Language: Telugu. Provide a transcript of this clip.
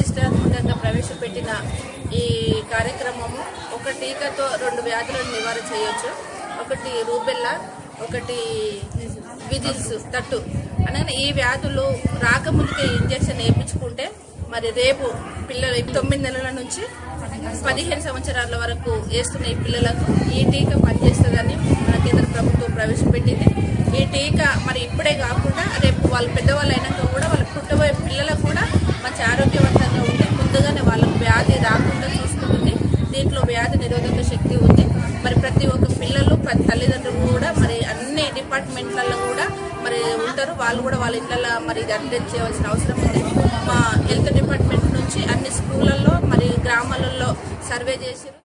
ప్రతిష్టాత్మకంగా ప్రవేశపెట్టిన ఈ కార్యక్రమము ఒక టీకాతో రెండు వ్యాధులను నివారణ చేయొచ్చు ఒకటి రూబెల్లా ఒకటి విజిల్స్ తట్టు అనగా ఈ వ్యాధులు రాకముందుకే ఇంజెక్షన్ వేయించుకుంటే మరి రేపు పిల్లలు తొమ్మిది నెలల నుంచి పదిహేను సంవత్సరాల వరకు వేస్తున్న ఈ పిల్లలకు ఈ టీకా పనిచేస్తుందని మన కేంద్ర ప్రభుత్వం ప్రవేశపెట్టింది ఈ టీకా మరి ఇప్పుడే కాకుండా రేపు వాళ్ళు పెద్దవాళ్ళు అయినాక కూడా వాళ్ళ పుట్టబోయే పిల్లలకు కూడా మంచి ఆరోగ్యవంతంగా ఉండి ముందుగానే వాళ్ళకు వ్యాధి రాకుండా చూసుకుంటుంది దీంట్లో వ్యాధి నిరోధక శక్తి ఉంది మరి ప్రతి ఒక్క పిల్లలు ప్రతి తల్లిదండ్రులు కూడా మరి అన్ని డిపార్ట్మెంట్లలో కూడా మరి ఉంటారు వాళ్ళు కూడా వాళ్ళ ఇళ్ళల్లో మరి ఇది అటెండ్ చేయవలసిన అవసరం ఉంది మా హెల్త్ డిపార్ట్మెంట్ నుంచి అన్ని స్కూళ్ళల్లో మరి గ్రామాలలో సర్వే చేసి